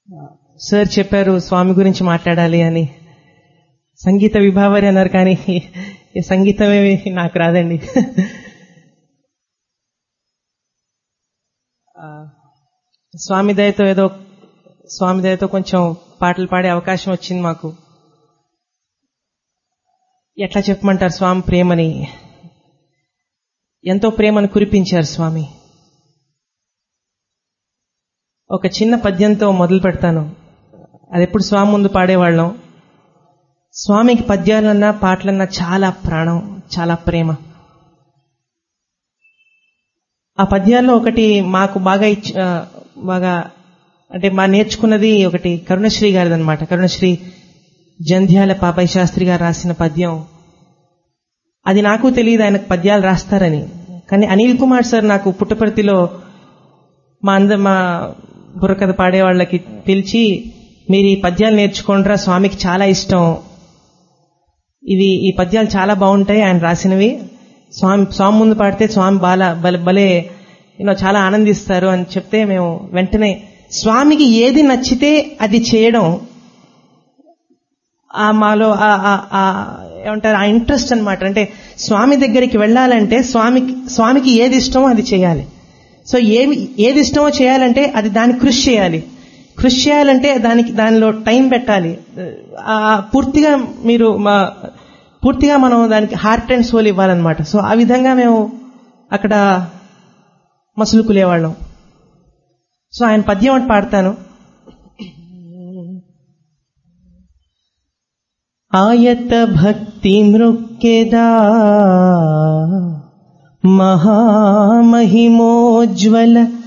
sir చెప్పారు స్వామి గురించి మాట్లాడాలి అని సంగీత విభావరి అన్నారు కానీ ఈ సంగీతమేమి నాకు రాదండి ఆ, స్వామి దయతో ఏదో స్వామి దయతో కొంచెం పాటలు పాడే అవకాశం వచ్చింది మాకు ఎట్లా చెప్పమంటారు స్వామి ప్రేమని ఎంతో ప్రేమను కురిపించారు స్వామి ఒక చిన్న పద్యంతో మొదలు పెడతాను అది ఎప్పుడు స్వామి ముందు పాడేవాళ్ళం స్వామికి పద్యాలన్నా పాటలన్నా చాలా ప్రాణం చాలా ప్రేమ ఆ పద్యాల్లో ఒకటి మాకు బాగా ఇచ్చ ఆ, బాగా అంటే మా నేర్చుకున్నది ఒకటి కరుణశ్రీ గారిది అనమాట కరుణశ్రీ జంధ్యాల పాపయ్య శాస్త్రి గారు రాసిన పద్యం అది నాకు తెలియదు ఆయనకు పద్యాలు రాస్తారని కానీ అనిల్ కుమార్ సార్ నాకు పుట్టపర్తిలో మా అంద మా బుర్రకథ పాడే వాళ్ళకి పిలిచి మీరు ఈ పద్యాలు నేర్చుకోండిరా స్వామికి చాలా ఇష్టం ఇవి ఈ పద్యాలు చాలా బాగుంటాయి ఆయన రాసినవి స్వామి స్వామి ముందు పాడితే స్వామి బాల బల భలే యూనో చాలా ఆనందిస్తారు అని చెప్తే మేము వెంటనే స్వామికి ఏది నచ్చితే అది చేయడం ఆ మాలో ఆ- ఆ- ఆ ఏమంటారు ఆ ఇంట్రెస్ట్ అన్నమాట అంటే స్వామి దగ్గరికి వెళ్ళాలంటే స్వామికి స్వామికి ఏది ఇష్టమో అది చేయాలి సో ఏమి ఏది ఇష్టమో చేయాలంటే అది దానికి కృషి చేయాలి కృషి చేయాలంటే దానికి దానిలో టైం పెట్టాలి ఆ పూర్తిగా మీరు మా పూర్తిగా మనం దానికి హార్ట్ అండ్ సోల్ ఇవ్వాలన్నమాట సో ఆ విధంగా మేము అక్కడ మసులుకులేవాళ్ళం సో ఆయన పద్యం ఒకటి పాడతాను ఆయత భక్తి మృక్కెదా మహామహిమోజ్వల